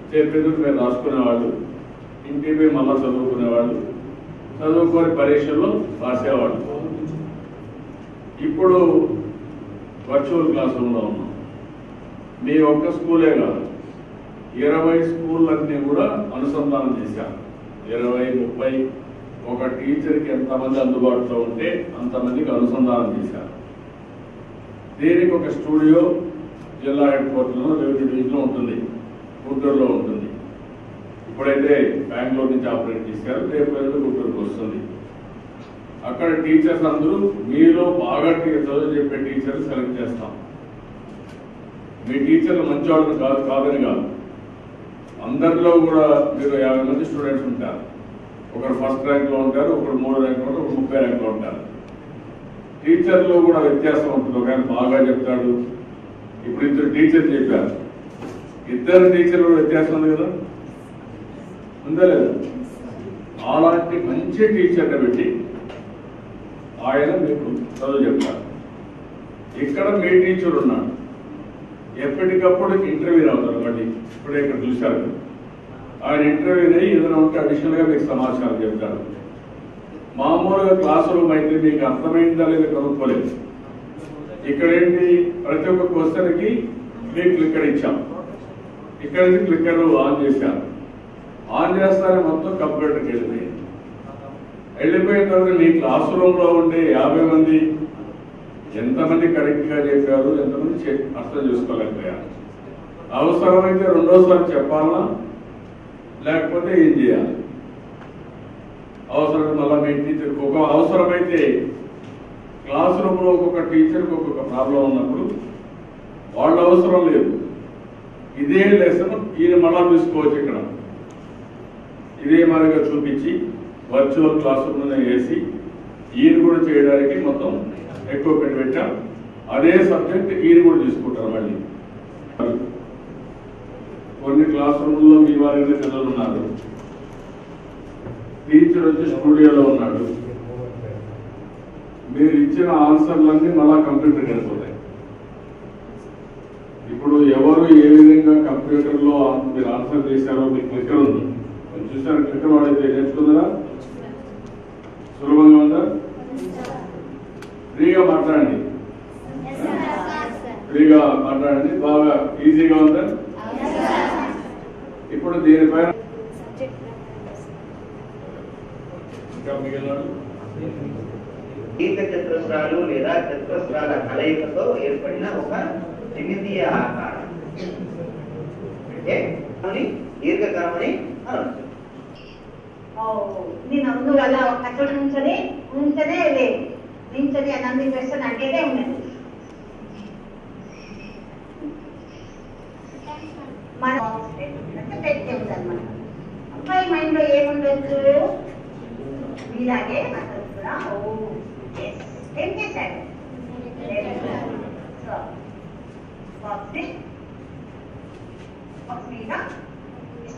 చెప్పేది మీరు రాసుకునేవాళ్ళు ఇంటికి పోయి మళ్ళా చదువుకునేవాళ్ళు చదువుకొని పరీక్షల్లో రాసేవాళ్ళు ఇప్పుడు వర్చువల్ క్లాస్ రూమ్లో ఉన్నాం మీ ఒక్క స్కూలే కాదు ఇరవై స్కూళ్ళన్నీ కూడా అనుసంధానం చేశారు ఇరవై ముప్పై ఒక టీచర్కి ఎంతమంది అందుబాటులో ఉంటే అంతమందికి అనుసంధానం చేశారు దీనికి ఒక స్టూడియో జిల్లా హెడ్ క్వార్టర్లో రెవెన్యూ డివిజన్లో ఉంటుంది గుంటూరులో ఉంటుంది ఇప్పుడైతే బెంగళూరు నుంచి ఆపరేట్ చేశారు రేపు ఎల్లుండి గుంటూరుకు వస్తుంది అక్కడ టీచర్స్ అందరూ మీలో బాగా టీ- చదువు చెప్పే టీచర్స్ సెలెక్ట్ చేస్తాం మీ టీచర్లు మంచి వాళ్ళని కాదు కాదని కాదు అందరిలో కూడా మీరు యాభై మంది స్టూడెంట్స్ ఉంటారు ఒకరు ఫస్ట్ ర్యాంక్ లో ఉంటారు ఒకరు మూడో ర్యాంక్ లో ఉంటారు ఒకరు ముప్పై ర్యాంక్ లో ఉంటారు టీచర్లో కూడా వ్యత్యాసం ఉంటుంది ఒక ఆయన బాగా చెప్తాడు ఇప్పుడు ఇద్దరు టీచర్ చెప్పారు ఇద్దరు టీచర్లు వ్యత్యాసం ఉంది కదా ఉందా లేదా అలాంటి మంచి టీచర్ని పెట్టి ఆయన మీకు చదువు చెప్తారు ఇక్కడ మీ టీచర్ ఉన్నాడు ఎప్పటికప్పుడు ఇంటర్వ్యూ అవుతారు మళ్ళీ ఇప్పుడే ఇక్కడ చూశారు ఆయన ఇంటర్వ్యూ అయ్యి ఏదైనా ఉంటే అడిషనల్ గా మీకు సమాచారం చెప్తారు మామూలుగా క్లాస్ రూమ్ అయితే మీకు అర్థమైందా లేదా కనుక్కోలేదు ఇక్కడ ఏంటి ప్రతి ఒక్క క్వశ్చన్ కి మీకు క్లిక్కర్ ఇచ్చాం ఇక్కడ నుంచి క్లిక్కర్ ఆన్ చేశారు ఆన్ చేస్తానే మొత్తం కంప్యూటర్కి వెళ్ళిపోయింది వెళ్ళిపోయిన తర్వాత మీ క్లాస్ రూమ్ లో ఉండే యాభై మంది ఎంతమంది కరెక్ట్ గా చెప్పారు ఎంతమంది చె- అర్థం చేసుకోలేకపోయారు అవసరమైతే రెండోసారి చెప్పాలా లేకపోతే ఏం చేయాలి అవసరం మళ్ళీ మీ టీచర్ ఒక అవసరమైతే క్లాస్ రూమ్ లో ఒక్కొక్క టీచర్కి ఒక్కొక్క ప్రాబ్లం ఉన్నప్పుడు వాళ్ళ అవసరం లేదు ఇదే లెసన్ ఈయన మళ్ళా తీసుకోవచ్చు ఇక్కడ ఇదే మాదిరిగా చూపించి వర్చువల్ క్లాస్ రూమ్ వేసి ఈయన కూడా చేయడానికి మొత్తం ఎక్విప్మెంట్ పెట్టాం అదే సబ్జెక్ట్ ఈయన కూడా తీసుకుంటారు మళ్ళీ కొన్ని క్లాస్ రూమ్లో మీ వారి పిల్లలు ఉన్నారు టీచర్ వచ్చి స్టూడియోలో ఉన్నాడు మీరు ఇచ్చిన ఆన్సర్లన్నీ మళ్ళా కంప్యూటర్కి వెళ్ళిపోతాయి ఇప్పుడు ఎవరు ఏ విధంగా కంప్యూటర్ లో మీరు ఆన్సర్ చేశారో మీకు క్లిక్కర్ ఉంది మీరు చూసారు క్లిక్కర్ వాడైతే నేర్చుకుందరా సులభంగా ఉందా ఫ్రీగా మాట్లాడండి ఫ్రీగా మాట్లాడండి బాగా ఈజీగా ఉందా ఇప్పుడు దీనిపైన ఇంకా మిగిలిన దీర్ఘ చతురస్రాలు లేదా చతురస్రాల కలయికతో ఏర్పడిన ఒక త్రిమితీయ ఆకారం అంటే దాన్ని దీర్ఘకరమని అనవచ్చు నేను ముందు వల్ల అక్కడ నుంచని ఉంచనే లేదు నించని అనంది క్వశ్చన్ అంటేనే ఉన్నది మన పెట్టి ఉందన్నమాట అబ్బాయి మైండ్ లో ఏముండొచ్చు మీలాగే అతను కూడా ఓ yes. ఏం చేశాడు సో బాక్స్ బాక్స్ మీద yes.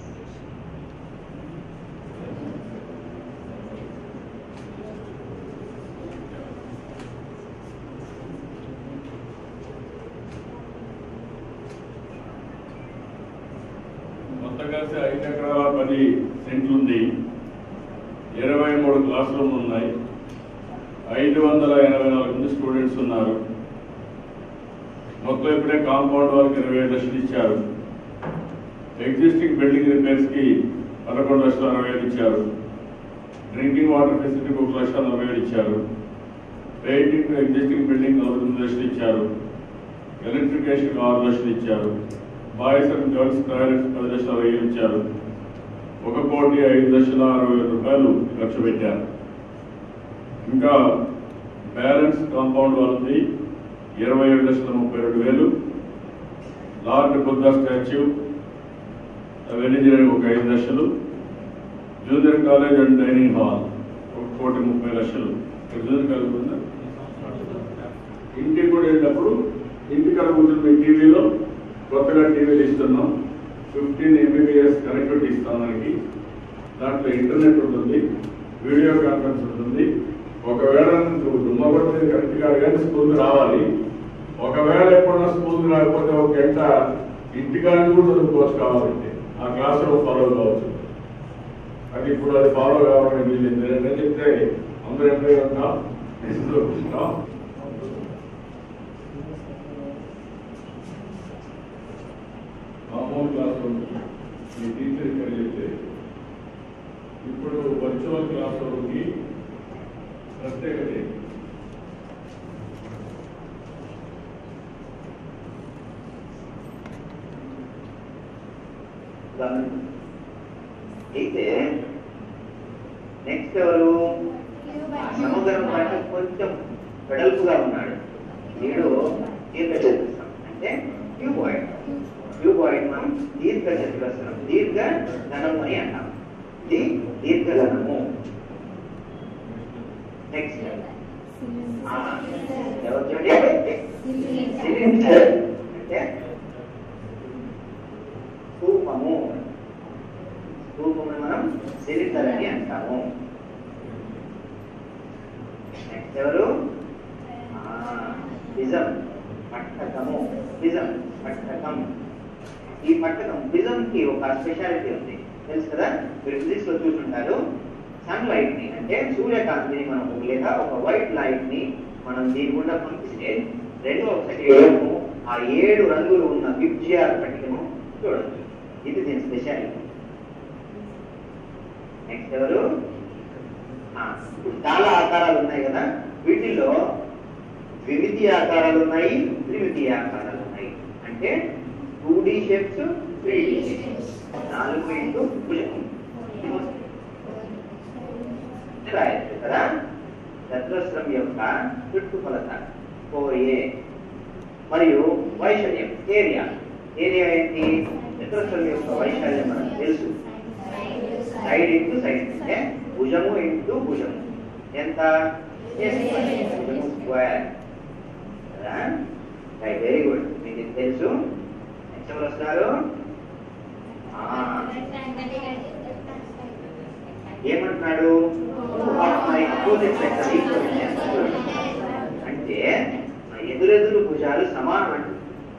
మొత్తం కలిసి ఐదు ఎకరాల పది సెంట్లు ఉంది ఇరవై మూడు క్లాస్ రూమ్లు ఉన్నాయి ఐదు వందల ఎనభై నాలుగు మంది స్టూడెంట్స్ ఉన్నారు మొత్తం ఇప్పుడే కాంపౌండ్ వాళ్ళకి ఇరవై ఐదు లక్షలు ఇచ్చారు ఎగ్జిస్టింగ్ బిల్డింగ్ రిపేర్స్ కి పదకొండు లక్షల అరవై ఐదు ఇచ్చారు డ్రింకింగ్ వాటర్ ఫెసిలిటీకి ఒక లక్ష నలభై వేలు ఇచ్చారు పెయింటింగ్ ఎగ్జిస్టింగ్ బిల్డింగ్ నలభై తొమ్మిది లక్షలు ఇచ్చారు ఎలక్ట్రికేషన్ ఆరు లక్షలు ఇచ్చారు బాయ్స్ అండ్ గర్ల్స్ టాయిలెట్స్ పది లక్షల అరవై వేలు ఇచ్చారు ఒక కోటి ఐదు లక్షల అరవై వేల రూపాయలు ఖర్చు పెట్టారు ఇంకా బ్యాలెన్స్ కాంపౌండ్ వాళ్ళది ఇరవై ఏడు లక్షల ముప్పై రెండు వేలు లార్డ్ బుద్ధ స్టాచ్యూ అవన్నీ చేయడానికి ఒక ఐదు లక్షలు junior college and dining hall ఒక కోటి ముప్పై లక్షలు ఇక్కడ జూనియర్ కాలేజ్ ఉందా ఇంటికి కూడా వెళ్ళినప్పుడు ఇంటికాడ కూర్చుని మీ టీవీలో కొత్తగా టీవీలు ఇస్తున్నాం ఫిఫ్టీన్ ఎంబీబీఎస్ కనెక్టివిటీ ఇస్తాం దానికి దాంట్లో ఇంటర్నెట్ ఉంటుంది వీడియో కాన్ఫరెన్స్ ఉంటుంది ఒకవేళ నువ్వు దుమ్మగొట్టే కరెక్ట్ కాదు కానీ స్కూల్కి రావాలి ఒకవేళ ఎప్పుడన్నా స్కూల్కి రాకపోతే ఒక గంట ఇంటికాడ కూడా చదువుకోవచ్చు కావాలంటే ఆ క్లాస్ రూమ్ ఫాలో కావచ్చు అది ఇప్పుడు అది ఫాలో కావడానికి వీళ్ళింది నేను చెప్తే అందరూ ఎంపీ ఉంటాం ఎందుకు ఉంటాం మామూలు క్లాస్ రూమ్ మీ టీచర్ ఇక్కడ చెప్తే ఇప్పుడు వర్చువల్ క్లాస్ రూమ్కి ప్రత్యేకత ఏంటి? గమనించండి. అయితే నెక్స్ట్ ఎవరు సముద్రం పైన కొంచెం వెడల్పుగా ఉన్నాడు వీడు దీర్ఘ చతురస్రం అంటే క్యూబాయిడ్ క్యూబాయిడ్ మనం దీర్ఘ చతురస్రం దీర్ఘ ఘనము అని అంటాం ఇది దీర్ఘ ఘనము నెక్స్ట్ ఎవరు చూడండి సిలిండర్ అంటే స్థూపము స్థూపమును మనం సిలిండర్ అని అంటాము నెక్స్ట్ ఎవరు ఆ, బిజం పట్టకము బిజం పట్టకం ఈ పట్టకం బిజం కి ఒక స్పెషాలిటీ ఉంది తెలుసు కదా మీరు ఫిజిక్స్ లో చూసుంటారు సన్ లైట్ ని అంటే సూర్యకాంతిని మనం లేదా ఒక వైట్ లైట్ ని మనం దీని గుండా పంపిస్తే రెండు ఒకటి ఏడుము ఆ ఏడు రంగులు ఉన్న విబ్జిఆర్ పట్టికను చూడొచ్చు ఇది దీని స్పెషాలిటీ నెక్స్ట్ ఎవరు ఆ, ఇప్పుడు చాలా ఆకారాలు ఉన్నాయి కదా వీటిల్లో ద్విమితీయ ఆకారాలు ఉన్నాయి త్రిమితీయ ఆకారాలు ఉన్నాయి అంటే two D shapes three D shapes నాలుగు ఇంటూ భుజం రాయొచ్చు కదా చతురస్రం యొక్క చుట్టుకొలత ఫోర్ ఏ మరియు వైశాల్యం ఏరియా ఏరియా ఏంటి చతురస్రం యొక్క వైశాల్యం మనకు తెలుసు సైడ్ ఇంటూ సైడ్ అంటే భుజము ఇంటూ భుజము ఎంత భుజము స్క్వేర్ కదా రైట్ వెరీ గుడ్ మీకు ఇది తెలుసు నెక్స్ట్ ఎవరు వస్తున్నారు ఆ, ఏమంటున్నాడు మై అపోజిట్ సెక్టర్ అంటే మన ఎదురెదురు భుజాలు సమానం అంట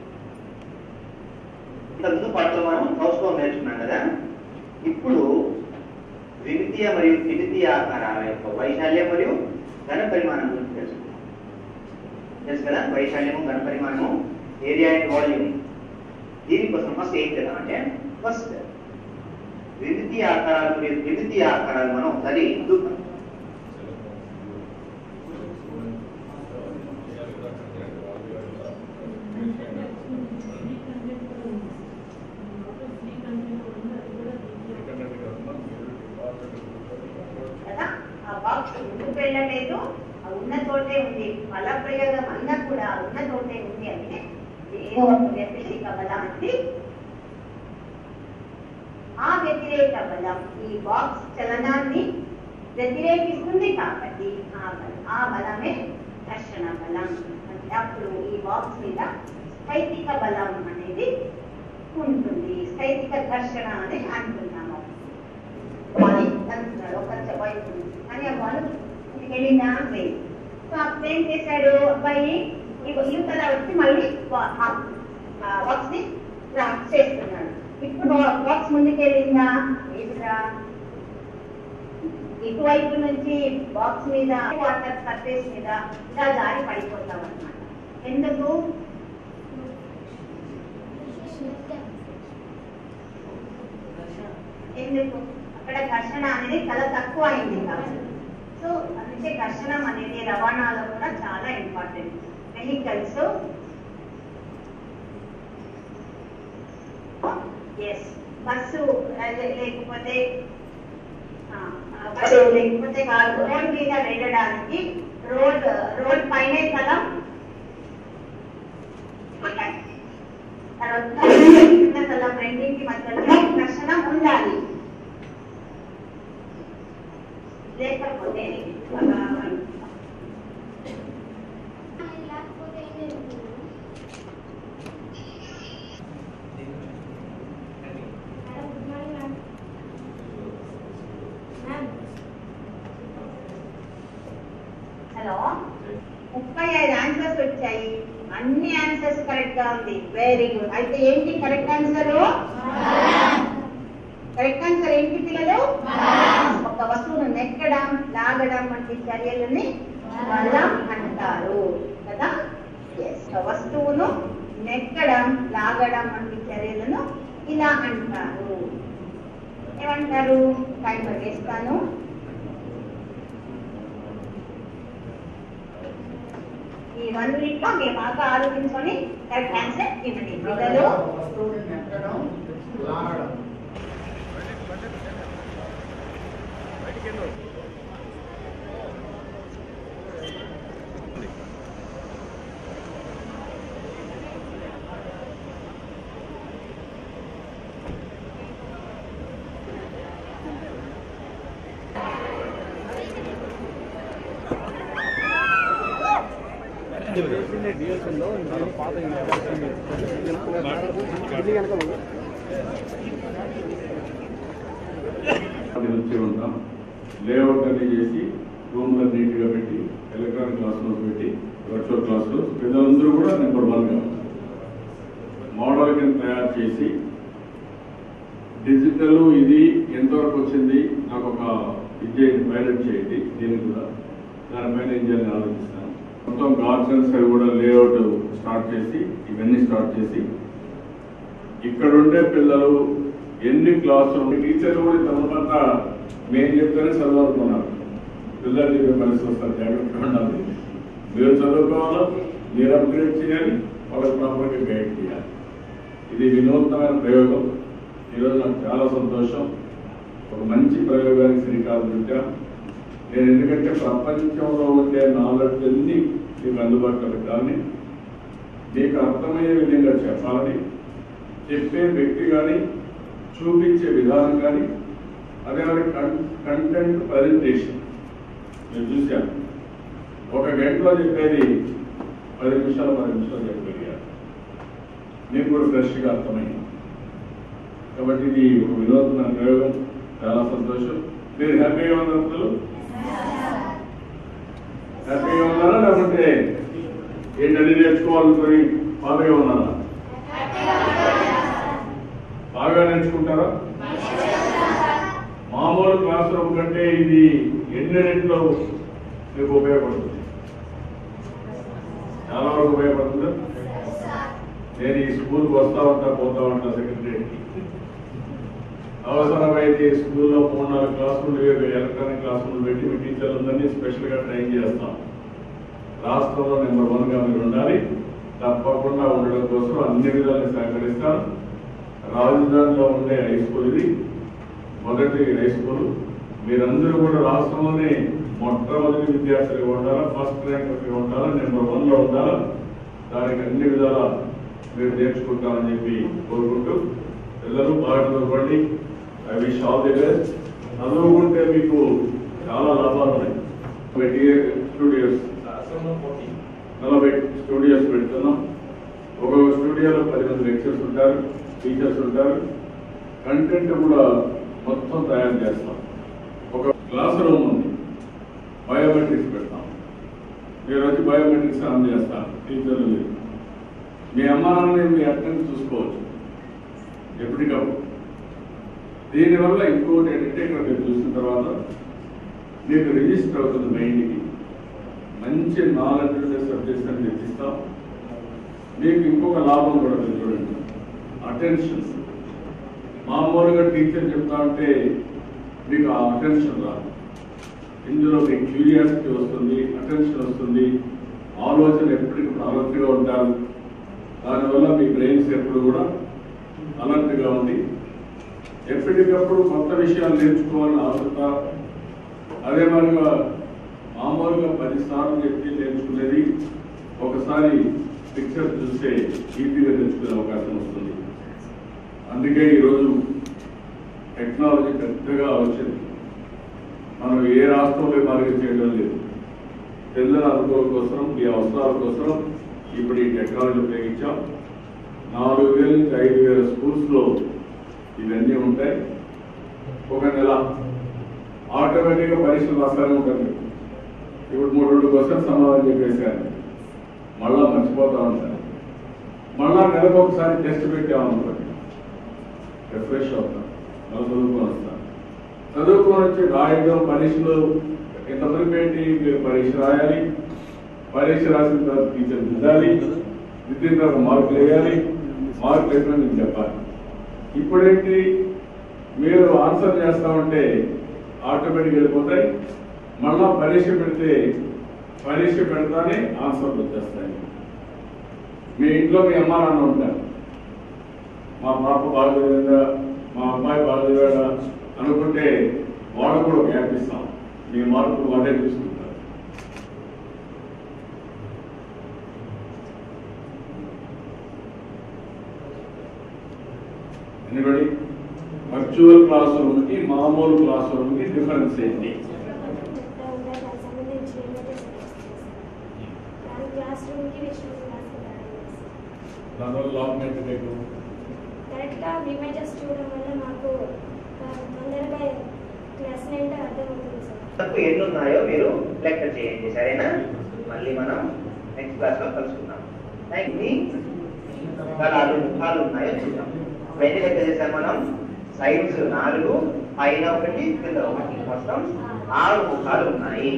ఇంతకుముందు పాటలో మనం కౌస్కం నేర్చుకున్నాం కదా ఇప్పుడు ద్వితీయ మరియు త్రిమితీయ ఆకారాల యొక్క వైశాల్యం మరియు ఘన పరిమాణం గురించి తెలుసుకుందాం తెలుసు కదా వైశాల్యము ఘన పరిమాణము ఏరియా అండ్ వాల్యూమ్ దీనికోసం ఫస్ట్ ఏం చేద్దాం అంటే ఫస్ట్ ద్వితీయ ఆకారాలు మరియు త్రిమితీయ ఆకారాలు మనం ఒకసారి చూద్దాం కదా ఆ బాక్స్ ముందుకు వెళ్ళలేదు ఆ ఉన్న చోటే ఉంది బల ప్రయోగం అన్నా కూడా ఆ ఉన్న చోటే ఉంది అంటే ఏదో ఒక వ్యతిరేక బలం అంటే ఆ వ్యతిరేక బలం ఈ బాక్స్ చలనాన్ని వ్యతిరేకిస్తుంది కాబట్టి ఆ బలం ఆ బలమే ఘర్షణ బలం అంటే అప్పుడు ఈ బాక్స్ మీద స్థైతిక బలం అనేది ఉంటుంది స్థైతిక ఘర్షణ అని అంటున్నాము అని అంటున్నాడు ఒక వైపు నుంచి కానీ ఆ బాల్ వెళ్ళిందా లేదు సో అప్పుడు ఏం చేశాడు అబ్బాయి ఈ యువతల వచ్చి మళ్ళీ బాక్స్ ని డ్రాప్ చేస్తున్నాడు ఇప్పుడు బాక్స్ ముందుకు వెళ్ళిందా లేదురా ఇటువైపు నుంచి బాక్స్ మీద వాటర్ సర్ఫేస్ మీద ఇలా జారి పడిపోతాం అన్నమాట ఎందుకు ఎందుకు అక్కడ ఘర్షణ అనేది చాలా తక్కువ అయింది కాబట్టి సో అందుకే ఘర్షణం అనేది రవాణాలో కూడా చాలా ఇంపార్టెంట్ వెహికల్స్ ఎస్ బస్సు లే- లేకపోతే ఆ, ఆ, బస్సు లేకపోతే కాదు రోడ్ మీద వెళ్ళడానికి రోడ్ రోడ్ పైనే కదా తర్వాత కింద స్థలం రెండింటి మధ్యలో ఘర్షణ ఉండాలి లేకపోతే ఆ, హలో ముప్పై ఐదు ఆన్సర్స్ వచ్చాయి అన్ని ఆన్సర్స్ కరెక్ట్ గా ఉంది వెరీ గుడ్ అయితే ఏంటి కరెక్ట్ ఆన్సర్ వంటి చర్యలని బలం అంటారు కదా ఎస్ వస్తువును నెక్కడం లాగడం వంటి చర్యలను ఇలా అంటారు ఏమంటారు టైమర్ వేస్తాను ఈ రెండింటిలో మీరు బాగా ఆలోచించుకొని కరెక్ట్ ఆన్సర్ ఇవ్వండి పిల్లలు వస్తువుని నెట్టడం లాగడం అది వచ్చి ఉంటాం లేఅవుట్ అన్ని చేసి రూమ్లో నీట్గా పెట్టి ఎలక్ట్రానిక్ క్లాస్ రూమ్స్ పెట్టి వర్చువల్ క్లాస్ రూమ్స్ పిల్లలందరూ కూడా నెంబర్ వన్గా ఉంటారు మోడల్ కింద తయారు చేసి డిజిటల్ ఇది ఎంతవరకు వచ్చింది నాకు ఒక ఇది చేయండి పైలట్ చేయండి దీనికి కూడా దానిపైన ఏం చేయాలని ఆలోచిస్తాను మొత్తం గార్డెన్స్ అవి కూడా లేఅవుట్ స్టార్ట్ చేసి ఇవన్నీ స్టార్ట్ చేసి ఇక్కడ ఉండే పిల్లలు ఎన్ని క్లాసులు టీచర్లు కూడా తర్వాత మేము చెప్తేనే చదవాలనుకున్నారు పిల్లలు చెప్పే పరిస్థితి వస్తారు జాగ్రత్తగా ఉండాలి మీరు చదువుకోవాలా మీరు అప్గ్రేడ్ చేయాలి వాళ్ళకి ప్రాపర్గా గైడ్ చేయాలి ఇది వినూత్నమైన ప్రయోగం ఈరోజు నాకు చాలా సంతోషం ఒక మంచి ప్రయోగానికి శ్రీకారం చుట్టా నేను ఎందుకంటే ప్రపంచంలో ఉండే నాలెడ్జ్ అన్ని మీకు అందుబాటులో పెట్టాలని మీకు అర్థమయ్యే విధంగా చెప్పాలని చెప్పే వ్యక్తి కానీ చూపించే విధానం కానీ అదే మరి కంటెంట్ ప్రజెంటేషన్ నేను చూశాను ఒక గంటలో చెప్పేది పది నిమిషాలు పది నిమిషాలు చెప్పగలిగారు మీకు కూడా ఫ్రెష్గా అర్థమైంది కాబట్టి ఇది ఒక వినూత్న ప్రయోగం చాలా సంతోషం మీరు హ్యాపీగా ఉన్నారు పిల్లలు? హ్యాపీగా ఉన్నారా లేకపోతే ఏంటని నేర్చుకోవాలనుకొని బాగా ఉన్నారా బాగా నేర్చుకుంటారా మామూలు క్లాస్ రూమ్ కంటే ఇది ఎన్ని రెట్లు మీకు ఉపయోగపడుతుంది చాలా వరకు ఉపయోగపడుతుందా నేను ఈ స్కూల్కి వస్తా ఉంటా పోతా ఉంటా సెక్రటరీకి అవసరమైతే స్కూల్లో మూడు నాలుగు క్లాసులు ఎలక్ట్రానిక్ క్లాసులు పెట్టి మీ టీచర్లందరినీ స్పెషల్గా ట్రైన్ చేస్తాం రాష్ట్రంలో నెంబర్ వన్ గా మీరు ఉండాలి తప్పకుండా ఉండడం కోసం అన్ని విధాలుగా సహకరిస్తాను రాజధానిలో ఉండే హై స్కూల్ ఇది మొదటి హై స్కూల్ మీరందరూ కూడా రాష్ట్రంలోనే మొట్టమొదటి విద్యార్థులుగా ఉండాలా ఫస్ట్ ర్యాంకర్గా ఉండాలా నెంబర్ వన్ లో ఉండాలా దానికి అన్ని విధాలా మీరు నేర్చుకుంటారని చెప్పి కోరుకుంటూ పిల్లలు బాగా చదువుకోండి I wish all the best చదువుకుంటే మీకు చాలా లాభాలు ఉన్నాయి స్టూడియోస్ నలభై స్టూడియోస్ పెడుతున్నాం ఒక్కొక్క స్టూడియోలో పది మంది లెక్చర్స్ ఉంటారు టీచర్స్ ఉంటారు కంటెంట్ కూడా మొత్తం తయారు చేస్తాం ఒక క్లాస్ రూమ్ ఉంది బయోమెట్రిక్స్ పెడతాం మీరు వచ్చి బయోమెట్రిక్స్ ఆన్ చేస్తాం టీచర్లు మీరు మీ అమ్మ నాన్నని మీ అటెండ్ చూసుకోవచ్చు ఎప్పటికప్పుడు దీనివల్ల ఇంకోటి ఏంటంటే ఇక్కడ మీరు చూసిన తర్వాత మీకు రిజిస్టర్ అవుతుంది మైండ్కి మంచి నాలెడ్జ్ ఉండే సబ్జెక్ట్స్ అని తెచ్చిస్తాం మీకు ఇంకొక లాభం కూడా మీరు చూడండి అటెన్షన్ మామూలుగా టీచర్ చెప్తా ఉంటే మీకు ఆ అటెన్షన్ రాదు ఇందులో మీకు క్యూరియాసిటీ వస్తుంది అటెన్షన్ వస్తుంది ఆలోచన ఎప్పటికప్పుడు అలర్ట్గా ఉంటారు దానివల్ల మీ బ్రెయిన్స్ ఎప్పుడు కూడా అలర్ట్గా ఉండి ఎప్పటికప్పుడు కొత్త విషయాలు నేర్చుకోవాలని ఆసక్త అదే మరిగా మామూలుగా పదిసార్లు చెప్తే నేర్చుకునేది ఒకసారి పిక్చర్ చూస్తే ఈజీగా నేర్చుకునే అవకాశం వస్తుంది అందుకే ఈరోజు టెక్నాలజీ పెద్దగా వచ్చింది మనం ఏ రాష్ట్రంలో మార్గం చేయడం లేదు పిల్లల అనుకూలం కోసం ఈ అవసరాల కోసం ఇప్పుడు ఈ టెక్నాలజీ ఉపయోగించాం నాలుగు వేల నుంచి ఐదు వేల స్కూల్స్లో ఇవన్నీ ఉంటాయి ఒక నెల ఆటోమేటిక్గా పరీక్షలు రాస్తానే ఉంటారు మీకు. ఇప్పుడు మూడు రెండు క్వశ్చన్ సమాధానం చెప్పేశారు మళ్ళా మర్చిపోతా ఉంటారు మళ్ళా నెలకు ఒకసారి టెస్ట్ పెట్టామనుకోండి రిఫ్రెష్ అవుతాం మళ్ళీ చదువుకొని వస్తాం చదువుకొని వచ్చి రాయడం పరీక్షలు ఇంతవరకు ఏంటి మీరు పరీక్ష రాయాలి పరీక్ష రాసిన తర్వాత టీచర్ దిద్దాలి దిద్దిన తర్వాత మార్కులు వేయాలి మార్కులు వేసిన మీకు చెప్పాలి ఇప్పుడేంటి మీరు ఆన్సర్ చేస్తా ఉంటే ఆటోమేటిక్ వెళ్ళిపోతాయి మళ్ళా పరీక్ష పెడితే పరీక్ష పెడతానే ఆన్సర్లు వచ్చేస్తాయి మీ ఇంట్లో మీ అమ్మ నాన్న ఉంటారు మా పాప బాగా చదివిందా మా అమ్మాయి బాగా చదివాడా అనుకుంటే వాళ్ళకు కూడా ఒక యాప్ ఇస్తాం మీ మార్కులు వాళ్ళే చూసుకుంటారు ఎనిబడి వర్చువల్ క్లాస్ రూమ్కి మామూలు క్లాస్ రూమ్కి డిఫరెన్స్ ఏంటి క్లాస్ రూమ్కి విష్ణు క్లాస్ దానివల్ల లాభం ఏంటి మీకు కరెక్ట్గా ఇమేజెస్ చూడడం వల్ల మాకు ఆ, తొందరగా క్లాస్ ఏంటో అర్థమవుతుంది సార్ తప్పు ఎన్ని ఉన్నాయో మీరు లెక్క చేయండి సరేనా మళ్ళీ మనం నెక్స్ట్ క్లాస్ లో కలుసుకుందాం ఎన్ని దళాలు ముఖాలు ఉన్నాయో చూద్దాం ఇప్పుడు ఎన్ని లెక్క చేశాం మనం సైడ్స్ నాలుగు పైన ఒకటి కింద ఒకటి మొత్తం ఆరు ముఖాలు ఉన్నాయి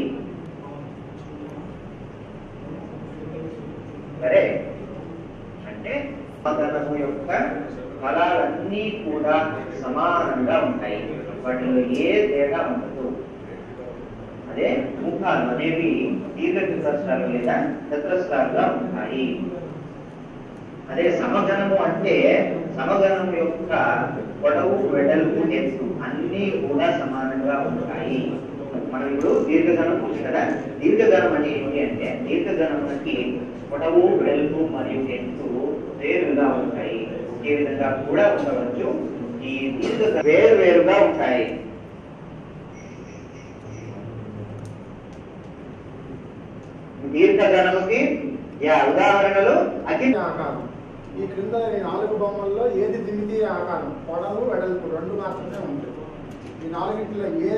సరే అంటే పదనము యొక్క ఫలాలన్నీ కూడా సమానంగా ఉంటాయి వాటిలో ఏ తేడా ఉండదు అదే ముఖాలు అనేవి దీర్ఘచతురస్రాలు లేదా చతురస్రాలుగా ఉంటాయి అదే సమగణము అంటే సమగణము యొక్క పొడవు వెడల్పు ఎత్తు అన్నీ కూడా సమానంగా ఉంటాయి మనం ఇప్పుడు దీర్ఘగణం చూసి కదా దీర్ఘగణం అంటే ఏంటి అంటే దీర్ఘగణములకి పొడవు వెడల్పు మరియు ఎత్తు వేరుగా ఉంటాయి ఒకే విధంగా కూడా ఉండవచ్చు ఈ దీర్ఘ వేరు వేరుగా ఉంటాయి దీర్ఘగణముకి యా ఉదాహరణలు అతి దిమితి ఆకారం ఈ క్రింద ఈ నాలుగు బొమ్మల్లో ఏది దిమితి ఆకారం పొడవు వెడల్పు రెండు మాత్రమే ఉంటాయి ఈ నాలుగింటిలో ఏ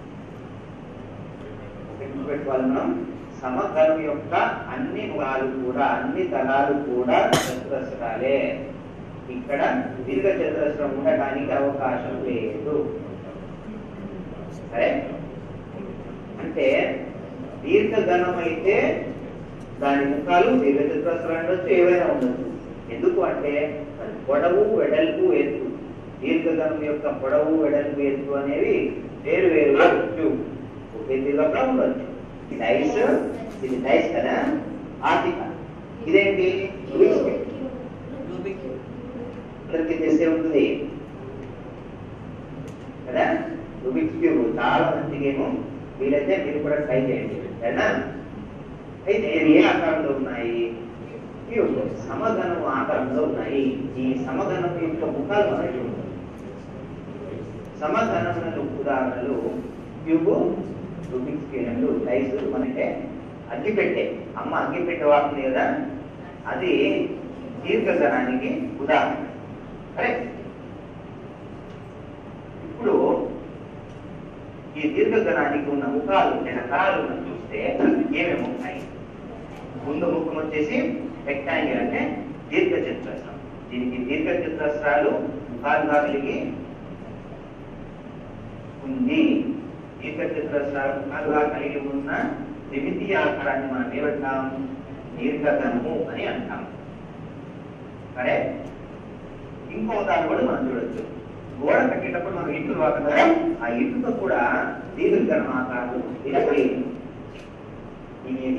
పెట్టుకోవాలి మనం సమగణం యొక్క అన్ని ముఖాలు కూడా అన్ని తలాలు కూడా చతురస్రాలే ఇక్కడ దీర్ఘ చతురస్రం ఉండడానికి అవకాశం లేదు సరే అంటే దీర్ఘగణం అయితే దాని ముఖాలు దీర్ఘ చతురస్రాలు ఉండొచ్చు ఏవైనా ఉండొచ్చు ఎందుకు అంటే అది పొడవు వెడల్పు ఎత్తు దీర్ఘగణం యొక్క పొడవు వెడల్పు ఎత్తు అనేవి వేరు వేరుగా ఉండొచ్చు ఒకే తీరుగా ఉండొచ్చు ఇది ఐస్ ఇది డైస్ కదా ఆర్టిక ఇదేంటి అందరికి తెలిసే ఉంటుంది కదా రూబిక్స్ క్యూబ్ చాలా మంచి గేమ్ వీలైతే మీరు కూడా ట్రై చేయండి సరేనా అయితే ఇవి ఏ ఆకారంలో ఉన్నాయి క్యూబ్ సమగణం ఆకారంలో ఉన్నాయి ఈ సమగణం యొక్క ముఖాలు మనకి చూద్దాం సమగణములకు ఉదాహరణలు క్యూబ్ రూబిక్స్ క్యూబ్లు డైస్ మనకే అగ్గిపెట్టె అమ్మ అగ్గిపెట్టె వాడుతుంది కదా అది దీర్ఘగణానికి ఉదాహరణ కరెక్ట్ ఇప్పుడు ఈ దీర్ఘగణానికి ఉన్న ముఖాలు లేదా తరాలు మనం చూస్తే ఏమేమి ఉంటాయి ముందు ముఖం వచ్చేసి రెక్టాంగిల్ అంటే దీర్ఘ చతురస్రం దీనికి దీర్ఘ చతురస్రాలు ముఖాలుగా కలిగి ఉంది దీర్ఘ చతురస్రాలు ముఖాలుగా కలిగి ఉన్న ద్వితీయ ఆకారాన్ని మనం ఏమంటాం దీర్ఘగణము అని అంటాం సరే ఇంకో ఉదాహరణ కూడా మనం చూడొచ్చు గోడ కట్టేటప్పుడు మనం ఇటులు వాడతాం కదా ఆ ఇటుక కూడా దీర్ఘగణం ఆకారం ఇలాంటి ఇది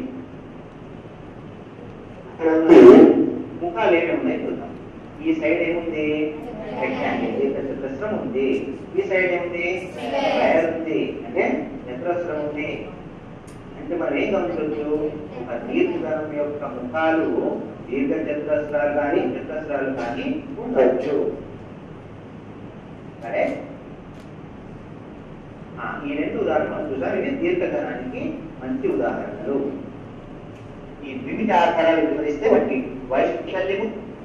ముఖాలు ఏమేమి ఉన్నాయి చూద్దాం ఈ సైడ్ ఏముంది రెక్టాంగిల్ దీర్ఘ చతురస్రం ఉంది ఈ సైడ్ ఏముంది వైర్ ఉంది అంటే చతురస్రం ఉంది అంటే మనం ఏం గమనించవచ్చు ఒక దీర్ఘగణం యొక్క ముఖాలు దీర్ఘ చతురస్రాలు కానీ చతురస్రాలు కానీ ఉండొచ్చు సరే ఆ, ఈ రెండు ఉదాహరణలు మనం చూసాం ఇవి దీర్ఘగణానికి మంచి ఉదాహరణలు ఈ వివిధ ఆకారాలు వివరిస్తే వాటి వైశాల్యము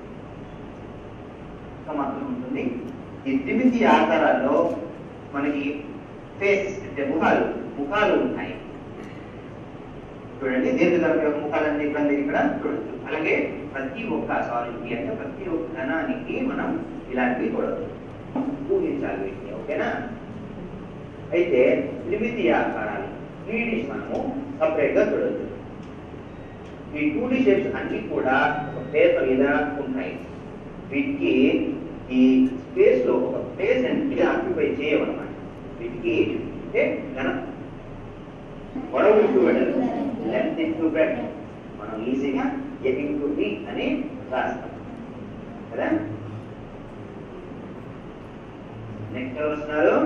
మాత్రం ఉంటుంది ఈ ద్విమితి ఆకారాల్లో మనకి ఫేస్ అంటే ముఖాలు ముఖాలు ఉంటాయి చూడండి దీర్ఘగణం యొక్క ముఖాలన్నీ ఇక్కడ ఇక్కడ చూడొచ్చు అలాగే ప్రతి ఒక్క సాలిడ్కి అంటే ప్రతి ఒక్క ఘనానికి మనం ఇలాంటివి చూడవచ్చు ఊహించాలి వీటిని ఓకేనా అయితే త్రిమితి ఆకారాలు త్రీ డీస్ మనము సపరేట్ గా చూడొచ్చు ఈ టూ డీ షేప్స్ అన్ని కూడా ఒక పేపర్ మీద ఉంటాయి వీటికి ఈ స్పేస్ లో ఒక ప్లేస్ అనేది ఆక్యుపై చేయమన్నమాట వీటికి అంటే ఘన పొడవు ఇంటూ వెడల్పు లెంత్ ఇంటూ బ్రెడ్ మనం ఈజీగా ఎట్ ఇంటూ బి అని రాస్తాం కదా నెక్స్ట్ ఎవరు వస్తున్నారు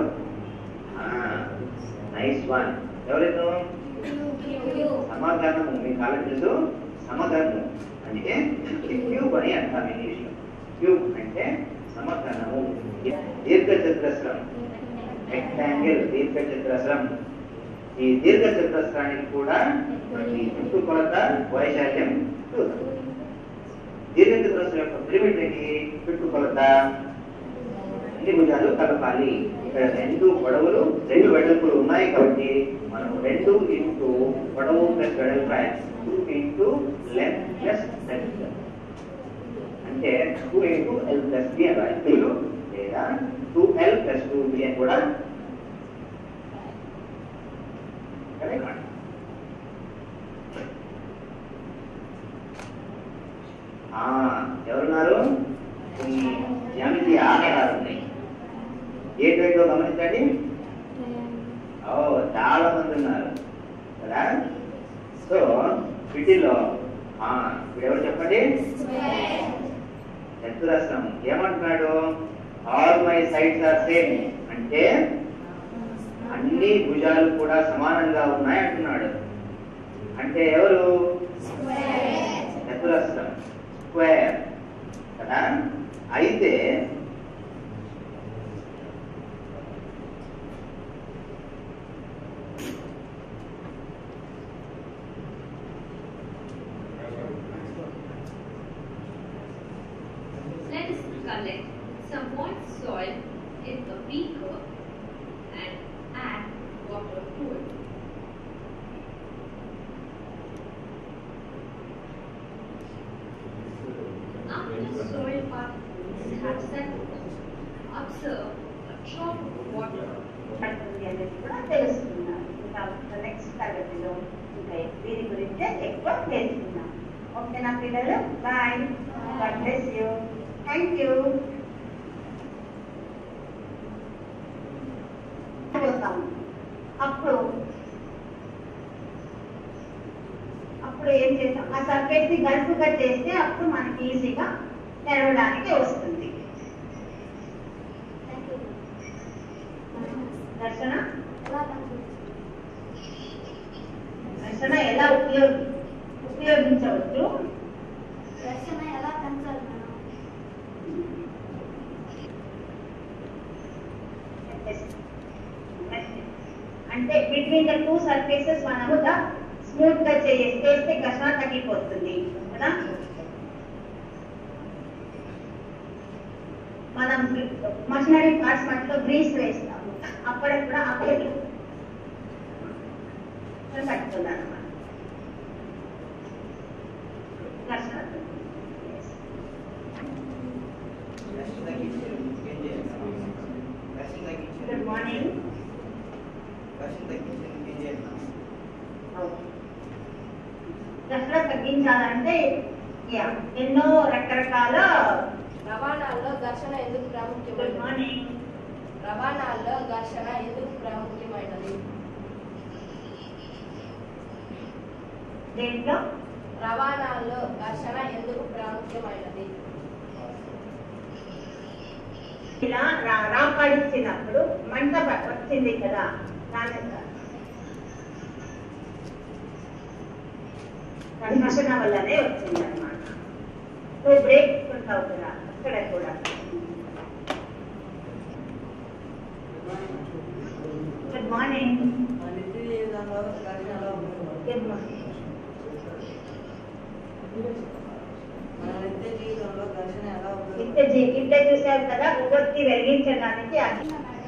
నైస్ వన్ ఎవరైతే సమాధానము మీ కాలం తెలుసు సమాధానము అంటే క్యూబ్ అని అంటాం ఇంగ్లీష్ లో క్యూబ్ అంటే సమాధానము దీర్ఘ చతురస్రం రెక్టాంగిల్ దీర్ఘ చతురస్రం ఈ దీర్ఘ చతురస్రానికి కూడా మనకి చుట్టుకొలత వైశాల్యం చూద్దాం దీర్ఘ చతురస్రం యొక్క పిరమిడ్ ఏంటి చుట్టుకొలత అన్ని భుజాలు కలపాలి ఇక్కడ రెండు పొడవులు రెండు వెడల్పులు ఉన్నాయి కాబట్టి మనం రెండు ఇంటూ పొడవు ప్లస్ వెడల్పు two into length plus length అంటే two into L plus B అని రాయచ్చు లేదా two L plus two B అని కూడా correct? ఆ, ఎవరున్నారు కొన్ని జ్యామితి ఆధారాలు ఉన్నాయి ఏంటో గమనించండి ఓ చాలా మంది ఉన్నారు కదా సో వీటిల్లో ఆ, ఇప్పుడు ఎవరు చెప్పండి చతురస్రం ఏమంటున్నాడు all my sides are same అంటే అన్ని భుజాలు కూడా సమానంగా ఉన్నాయి అంటున్నాడు అంటే ఎవరు చతురస్రం స్క్వేర్ కదా అయితే Let us collect some moist soil in a beaker and add water to it. After soil particles have settled, observe a drop of water పడుతుంది అనేది కూడా తెలుసుకున్నాను ఇంకా నెక్స్ట్ తరగతిలో ఇంకా దీని గురించి ఎక్కువ తెలుసుకున్నాం ఓకేనా పిల్లలు bye god bless you thank you అప్పుడు అప్పుడు ఏం చేస్తాం ఆ సర్ఫేస్ ని గల్ఫ్గా చేస్తే అప్పుడు మనకి ఈజీగా తెరవడానికి వస్తుంది దర్శన దర్శన ఎలా ఉపయోగ ఉపయోగించవచ్చు దర్శన ఎలా పెంచాలి మనం అంటే బిట్వీన్ ద టూ సర్ఫేసెస్ మనము స్మూత్ గా చేసి చేస్తే ఘర్షణ తగ్గిపోతుంది కదా మనం మషనరీ పార్ట్స్ మధ్యలో గ్రీస్ వేస్తాము అప్పుడప్పుడు అప్పుడు పట్టుకుంది అనమాట ఘర్షణ Yes. గుడ్ మార్నింగ్ ఘర్షణ తగ్గించాలంటే యా, ఎన్నో రకరకాల రవాణాల్లో ఘర్షణ ఎందుకు గుడ్ ప్రాముఖ్యమైనది మార్నింగ్ రవాణాల్లో ఘర్షణ ఎందుకు ప్రాముఖ్యమైనది దేంట్లో రవాణాల్లో ఘర్షణ ఎందుకు ప్రాముఖ్యమైనది ఇలా రా రాపాడిచ్చినప్పుడు మంట ప- వచ్చింది కదా దాని దాని ఘర్షణ వల్లనే వచ్చింది అనమాట నువ్వు బ్రేక్ ఉంటావు కదా అక్కడ కూడా గుడ్ మార్నింగ్ గుడ్ మార్నింగ్ ఇంత జీ- ఇంత చూసారు కదా కొవ్వొత్తి వెలిగించడానికి అది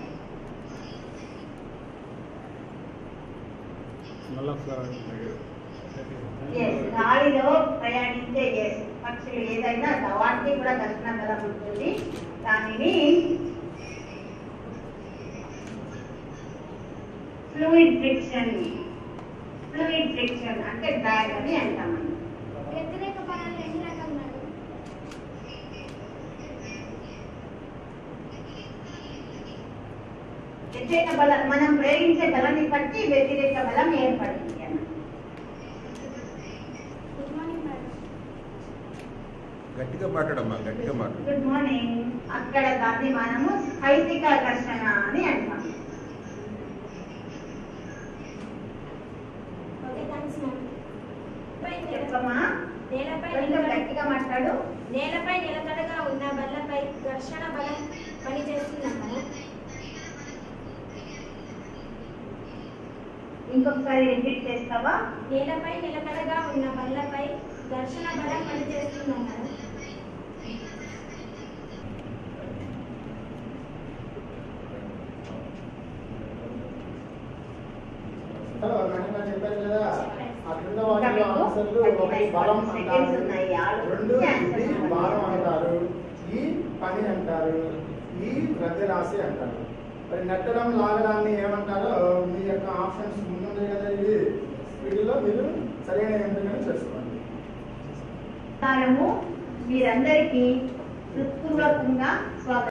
Yes, గాలిలో ప్రయాణించే yes, పక్షులు ఏదైనా దా- వాటికి కూడా ఘర్షణ బలం ఉంటుంది దానిని ఫ్లూయిడ్ ఫ్రిక్షన్ ఫ్లూయిడ్ ఫ్రిక్షన్ అంటే డ్రాగ్ అని అంటాం మనం వ్యతిరేక బలాలు ఎన్ని రకాలు మేడం వ్యతిరేక బలం మనం ప్రయోగించే బలాన్ని బట్టి వ్యతిరేక బలం ఏర్పడుతుంది అన్నమాట గుడ్ మార్నింగ్ మేడం గట్టిగా మాట్లాడమ్మా గట్టిగా మాట్లాడు గుడ్ మార్నింగ్ అక్కడ దాన్ని మనము స్థైతిక ఘర్షణ అని అంటాం ఓకే థ్యాంక్స్ మేడం పై నేల- చెప్పమ్మా నేలపై కొంచెం నిలబడి గట్టిగా మాట్లాడు నేలపై నిలకడగా ఉన్న బల్లపై ఘర్షణ బలం పనిచేస్తుందన్నాను ఇంకొకసారి రిపీట్ చేస్తావా నేలపై నిలకడగా ఉన్న బల్లపై ఘర్షణ బలం పనిచేస్తుందన్నారు మేడం గారు చెప్పారు కదా ఆ క్రింద ఇంకా వాటిలో మీకు ఆన్సర్లు ఒకటి బలం సెకండ్స్ అంటారు ఉన్నాయి రెండు ఆలోచించి ఇది ఆన్సర్ భారం అంటారు ఈ పని అంటారు ఈ ద్రవ్యరాశి అంటారు మరి నెట్టడం లాగడాన్ని ఏమంటారో మీ యొక్క ఆప్షన్స్ ముందుంది కదా ఇవి వీటిలో మీరు సరైన ఎంపికను చేసుకోండి నమస్కారము మీరందరికీ హృత్పూర్వకంగా స్వాగతం